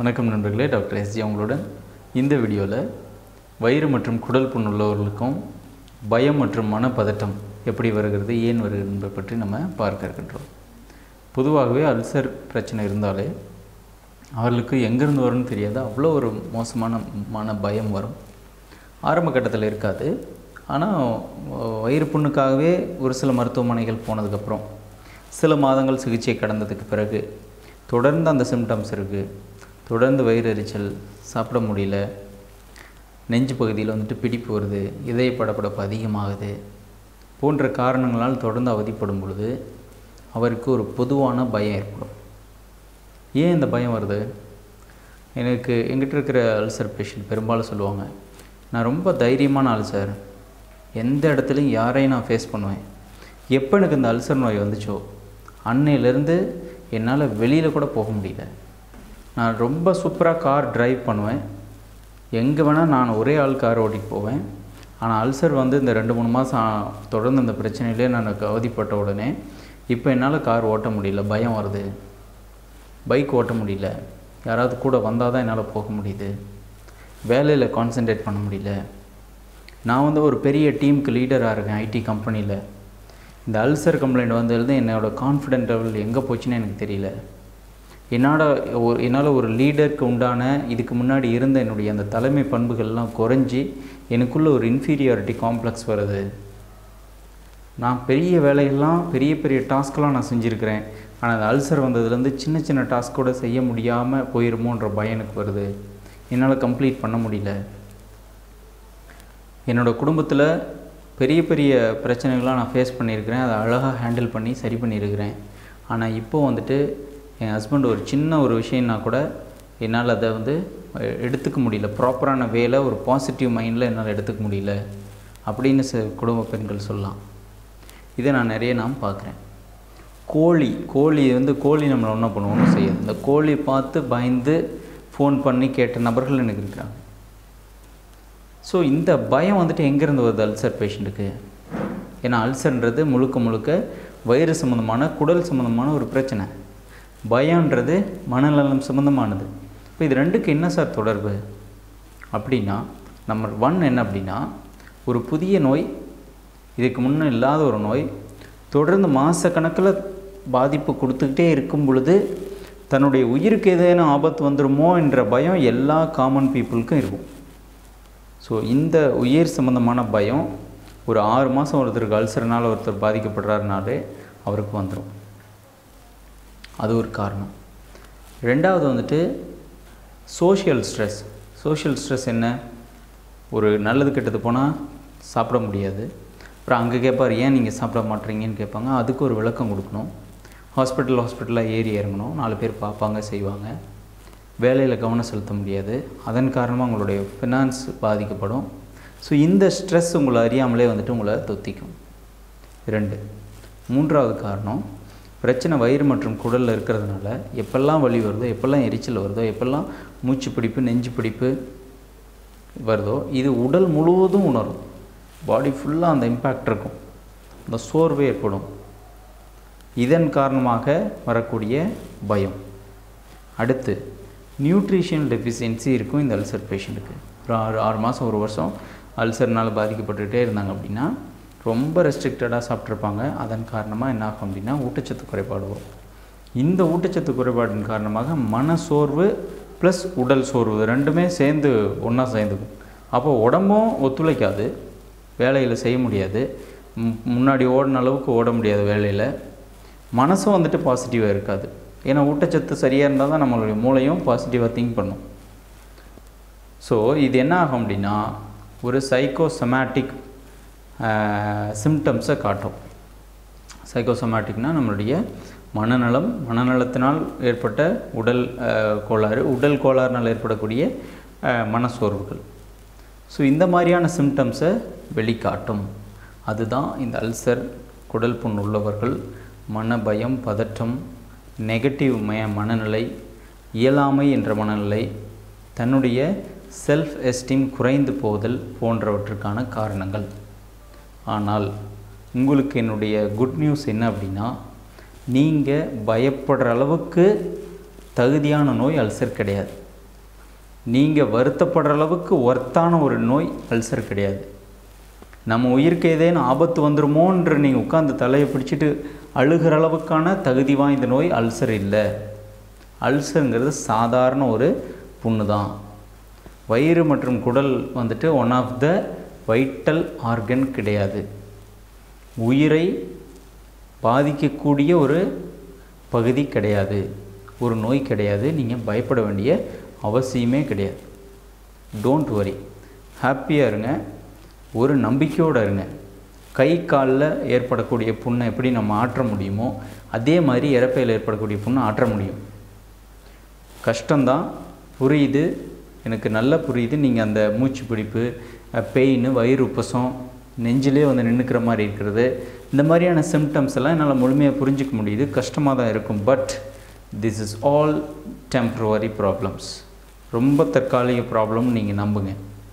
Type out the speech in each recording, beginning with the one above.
வணக்கம் நண்பர்களே doctor SG அவங்களுடன் இந்த வீடியோவில் வயிறு மற்றும் குடல் புண் உள்ளவர்களுக்கும் பயம் மற்றும் மனப்பதட்டம் எப்படி வருகிறது ஏன் வருகிறது என்பதை பற்றி நம்ம பார்க்க இருக்கின்றோம் பொதுவாகவே அல்சர் பிரச்சனை இருந்தாலே அவர்களுக்கு எங்கேருந்து வரும்னு தெரியாது அவ்வளோ ஒரு மோசமான மன பயம் வரும் ஆரம்ப கட்டத்தில் இருக்காது ஆனால் வயிறு புண்ணுக்காகவே ஒரு சில மருத்துவமனைகள் போனதுக்கப்புறம் சில மாதங்கள் சிகிச்சை கடந்ததுக்கு பிறகு தொடர்ந்து அந்த சிம்டம்ஸ் இருக்குது தொடர்ந்து வயிறு எரிச்சல் சாப்பிட முடியல நெஞ்சு பகுதியில் வந்துட்டு பிடிப்பு வருது இதய படப்படப்பு அதிகமாகுது போன்ற காரணங்களால் தொடர்ந்து அவதிப்படும் பொழுது அவருக்கு ஒரு பொதுவான பயம் ஏற்படும் ஏன் இந்த பயம் வருது எனக்கு எங்கிட்ட இருக்கிற அல்சர் பேஷண்ட் பெரும்பாலும் சொல்லுவாங்க நான் ரொம்ப தைரியமான ஆள் சார் எந்த இடத்துலையும் யாரையும் நான் ஃபேஸ் பண்ணுவேன் எப்போ எனக்கு இந்த அல்சர் நோய் வந்துச்சோ அன்னையிலேருந்து என்னால் வெளியில் கூட போக முடியல நான் ரொம்ப சூப்பராக கார் டிரைவ் பண்ணுவேன் எங்கே வேணால் நான் ஒரே ஆள் கார் ஓட்டிகிட்டு போவேன் ஆனால் அல்சர் வந்து இந்த ரெண்டு மூணு மாதம் தொடர்ந்து இந்த பிரச்சனையிலே நான் அவதிப்பட்ட உடனே இப்போ என்னால் கார் ஓட்ட முடியல பயம் வருது பைக் ஓட்ட முடியல யாராவது கூட வந்தால் தான் என்னால் போக முடியுது வேலையில் கான்சென்ட்ரேட் பண்ண முடியல நான் வந்து ஒரு பெரிய டீமுக்கு லீடராக இருக்கேன் ஐடி கம்பெனியில் இந்த அல்சர் கம்ப்ளைண்ட் வந்ததுலேருந்து என்னோடய கான்ஃபிடென்ட் லெவல் எங்கே போச்சுன்னு எனக்கு தெரியல என்னோட ஒரு என்னால் ஒரு லீடருக்கு உண்டான இதுக்கு முன்னாடி இருந்த என்னுடைய அந்த தலைமை பண்புகள்லாம் குறைஞ்சி எனக்குள்ளே ஒரு இன்ஃபீரியாரிட்டி காம்ப்ளெக்ஸ் வருது நான் பெரிய வேலையெல்லாம் பெரிய பெரிய டாஸ்க்கெலாம் நான் செஞ்சுருக்கிறேன் ஆனால் அந்த அல்சர் வந்ததுலேருந்து சின்ன சின்ன டாஸ்க் கூட செய்ய முடியாமல் போயிருமோன்ற பயம் எனக்கு வருது என்னால் கம்ப்ளீட் பண்ண முடியல என்னோடய குடும்பத்தில் பெரிய பெரிய பிரச்சனைகள்லாம் நான் ஃபேஸ் பண்ணியிருக்கிறேன் அதை அழகாக ஹேண்டில் பண்ணி சரி பண்ணியிருக்கிறேன் ஆனால் இப்போ வந்துட்டு என் ஹஸ்பண்ட் ஒரு சின்ன ஒரு விஷயம்னா கூட என்னால் அதை வந்து எடுத்துக்க முடியல ப்ராப்பரான வேலை ஒரு பாசிட்டிவ் மைண்டில் என்னால் எடுத்துக்க முடியல அப்படின்னு ச குடும்ப பெண்கள் சொல்லலாம் இதை நான் நிறைய நான் பார்க்குறேன் கோழி கோழி வந்து கோழி நம்மளை ஒன்றும் பண்ணுவோம் ஒன்றும் செய்யாது இந்த கோழி பார்த்து பயந்து ஃபோன் பண்ணி கேட்ட நபர்கள் எனக்கு இருக்கிறாங்க ஸோ இந்த பயம் வந்துட்டு எங்கேருந்து வருது அல்சர் பேஷண்ட்டுக்கு ஏன்னா அல்சர்ன்றது முழுக்க முழுக்க வயிறு சம்மந்தமான குடல் சம்மந்தமான ஒரு பிரச்சனை பயன்றது மனநலம் சம்மந்தமானது இப்போ இது ரெண்டுக்கு என்ன சார் தொடர்பு அப்படின்னா நம்பர் ஒன் என்ன அப்படின்னா ஒரு புதிய நோய் இதுக்கு முன்னே இல்லாத ஒரு நோய் தொடர்ந்து மாதக்கணக்கில் பாதிப்பு கொடுத்துக்கிட்டே இருக்கும் பொழுது தன்னுடைய உயிருக்கு ஏதேனும் ஆபத்து வந்துடுமோ என்ற பயம் எல்லா காமன் பீப்புளுக்கும் இருக்கும் ஸோ இந்த உயிர் சம்மந்தமான பயம் ஒரு ஆறு மாதம் ஒருத்தருக்கு அல்சர்னால் ஒருத்தர் பாதிக்கப்படுறாருனாலே அவருக்கு வந்துடும் அது ஒரு காரணம் ரெண்டாவது வந்துட்டு சோஷியல் ஸ்ட்ரெஸ் சோஷியல் ஸ்ட்ரெஸ் என்ன ஒரு நல்லது கெட்டது போனால் சாப்பிட முடியாது அப்புறம் அங்கே கேட்பார் ஏன் நீங்கள் சாப்பிட மாட்டீங்கன்னு கேட்பாங்க அதுக்கு ஒரு விளக்கம் கொடுக்கணும் ஹாஸ்பிட்டல் ஹாஸ்பிட்டலாக ஏறி இறங்கணும் நாலு பேர் பார்ப்பாங்க செய்வாங்க வேலையில் கவனம் செலுத்த முடியாது அதன் காரணமாக உங்களுடைய ஃபினான்ஸ் பாதிக்கப்படும் ஸோ இந்த ஸ்ட்ரெஸ் உங்களை அறியாமலே வந்துட்டு உங்களை தொத்திக்கும் ரெண்டு மூன்றாவது காரணம் பிரச்சனை வயிறு மற்றும் குடலில் இருக்கிறதுனால எப்பெல்லாம் வலி வருதோ எப்பெல்லாம் எரிச்சல் வருதோ எப்பெல்லாம் மூச்சு பிடிப்பு நெஞ்சு பிடிப்பு வருதோ இது உடல் முழுவதும் உணரும் பாடி ஃபுல்லாக அந்த இம்பேக்ட் இருக்கும் அந்த சோர்வு ஏற்படும் இதன் காரணமாக வரக்கூடிய பயம் அடுத்து நியூட்ரிஷன் டெஃபிஷியன்சி இருக்கும் இந்த அல்சர் பேஷண்ட்டுக்கு ஒரு ஆறு ஆறு மாதம் ஒரு வருஷம் அல்சர்னால் பாதிக்கப்பட்டுகிட்டே இருந்தாங்க அப்படின்னா ரொம்ப ரெஸ்ட்ரிக்டடாக சாப்பிட்ருப்பாங்க அதன் காரணமாக என்ன ஆகும் அப்படின்னா ஊட்டச்சத்து குறைபாடு வரும் இந்த ஊட்டச்சத்து குறைபாடின் காரணமாக மன சோர்வு ப்ளஸ் உடல் சோர்வு ரெண்டுமே சேர்ந்து ஒன்றா சேர்ந்துக்கும் அப்போ உடம்பும் ஒத்துழைக்காது வேலையில் செய்ய முடியாது முன்னாடி ஓடின அளவுக்கு ஓட முடியாது வேலையில் மனசும் வந்துட்டு பாசிட்டிவாக இருக்காது ஏன்னா ஊட்டச்சத்து சரியாக இருந்தால் தான் நம்மளுடைய மூளையும் பாசிட்டிவாக திங்க் பண்ணும் ஸோ இது என்ன ஆகும் அப்படின்னா ஒரு சைக்கோசமேட்டிக் சிம்டம்ஸை காட்டும் சைக்கோசமேட்டிக்னால் நம்மளுடைய மனநலம் மனநலத்தினால் ஏற்பட்ட உடல் கோளாறு உடல் கோளாறுனால் ஏற்படக்கூடிய மனசோர்வுகள் ஸோ இந்த மாதிரியான சிம்டம்ஸை வெளிக்காட்டும் அதுதான் இந்த அல்சர் குடல் புண் உள்ளவர்கள் மன பயம் பதற்றம் நெகட்டிவ் மய மனநிலை இயலாமை என்ற மனநிலை தன்னுடைய செல்ஃப் எஸ்டீம் குறைந்து போதல் போன்றவற்றுக்கான காரணங்கள் ஆனால் உங்களுக்கு என்னுடைய குட் நியூஸ் என்ன அப்படின்னா நீங்கள் பயப்படுற அளவுக்கு தகுதியான நோய் அல்சர் கிடையாது நீங்கள் வருத்தப்படுற அளவுக்கு ஒர்த்தான ஒரு நோய் அல்சர் கிடையாது நம்ம உயிருக்கு ஏதேனும் ஆபத்து வந்துருமோன்ற நீங்கள் உட்காந்து தலையை பிடிச்சிட்டு அழுகிற அளவுக்கான தகுதி வாய்ந்த நோய் அல்சர் இல்லை அல்சருங்கிறது சாதாரண ஒரு புண்ணு தான் வயிறு மற்றும் குடல் வந்துட்டு one of the vital organ கிடையாது உயிரை பாதிக்கக்கூடிய ஒரு பகுதி கிடையாது ஒரு நோய் கிடையாது நீங்கள் பயப்பட வேண்டிய அவசியமே கிடையாது டோன்ட் வரி ஹாப்பியாக இருங்க ஒரு நம்பிக்கையோடு இருங்க கை காலில் ஏற்படக்கூடிய புண்ணை எப்படி நம்ம ஆற்ற முடியுமோ அதே மாதிரி இறப்பையில் ஏற்படக்கூடிய புண்ணை ஆற்ற முடியும் கஷ்டம்தான் புரியுது எனக்கு நல்லா புரியுது நீங்கள் அந்த மூச்சு பிடிப்பு பெயின் வயிறு உப்பசம் நெஞ்சிலே வந்து நின்றுக்கிற மாதிரி இருக்கிறது இந்த மாதிரியான சிம்டம்ஸ் எல்லாம் என்னால் முழுமையாக புரிஞ்சிக்க முடியுது கஷ்டமாக தான் இருக்கும் but this is all temporary problems ரொம்ப தற்காலிக ப்ராப்ளம் நீங்கள் நம்புங்க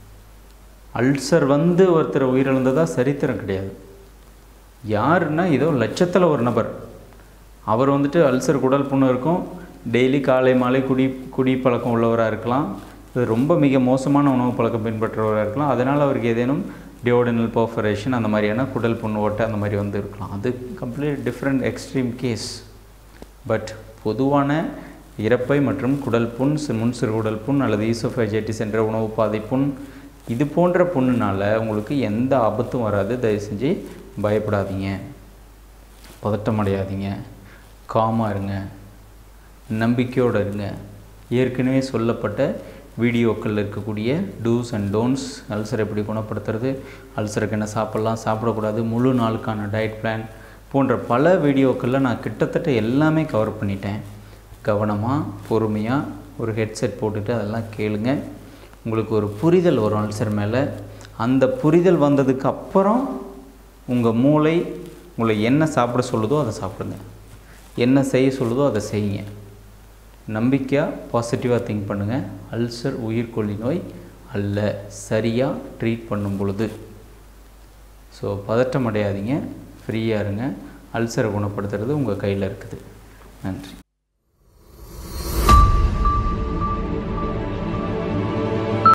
அல்சர் வந்து ஒருத்தர் உயிரிழந்ததாக சரித்திரம் கிடையாது யாருன்னா ஏதோ லட்சத்தில் ஒரு நபர் அவர் வந்துட்டு அல்சர் குடல் புண்ணு இருக்கும் டெய்லி காலை மாலை குடி குடி பழக்கம் உள்ளவராக இருக்கலாம் இது ரொம்ப மிக மோசமான உணவு பழக்கம் பின்பற்றுவராக இருக்கலாம் அதனால் அவருக்கு ஏதேனும் டியோடனல் பர்ஃபரேஷன் அந்த மாதிரியான குடல் புண்ணு ஓட்டை அந்த மாதிரி வந்து இருக்கலாம் அது complete different extreme case but பொதுவான இறப்பை மற்றும் குடல் புண் சி- முன் சிறுகுடல் புண் அல்லது ஈசோஃபைஜைட்டிஸ் என்ற உணவு பாதை புண் இது போன்ற புண்ணுனால உங்களுக்கு எந்த ஆபத்தும் வராது தயவு செஞ்சு பயப்படாதீங்க பதட்டம் அடையாதீங்க காமாக இருங்க நம்பிக்கையோடு இருங்க ஏற்கனவே சொல்லப்பட்ட வீடியோக்களில் இருக்கக்கூடிய டூஸ் அண்ட் டோன்ட்ஸ் அல்சர் எப்படி குணப்படுத்துறது அல்சருக்கு என்ன சாப்பிட்லாம் சாப்பிடக்கூடாது முழு நாளுக்கான டயட் பிளான் போன்ற பல வீடியோக்களில் நான் கிட்டத்தட்ட எல்லாமே கவர் பண்ணிட்டேன் கவனமாக பொறுமையாக ஒரு ஹெட்செட் போட்டுட்டு அதெல்லாம் கேளுங்க உங்களுக்கு ஒரு புரிதல் வரும் அல்சர் மேலே அந்த புரிதல் வந்ததுக்கு அப்புறம் உங்கள் மூளை உங்களை என்ன சாப்பிட சொல்லுதோ அதை சாப்பிடுங்க என்ன செய்ய சொல்லுதோ அதை செய்யுங்க நம்பிக்கையாக பாசிட்டிவாக திங்க் பண்ணுங்கள் அல்சர் உயிர்கொல்லி நோய் அல்ல சரியாக ட்ரீட் பண்ணும் பொழுது ஸோ பதட்டம் அடையாதீங்க ஃப்ரீயாக இருங்க அல்சரை குணப்படுத்துறது உங்கள் கையில் இருக்குது நன்றி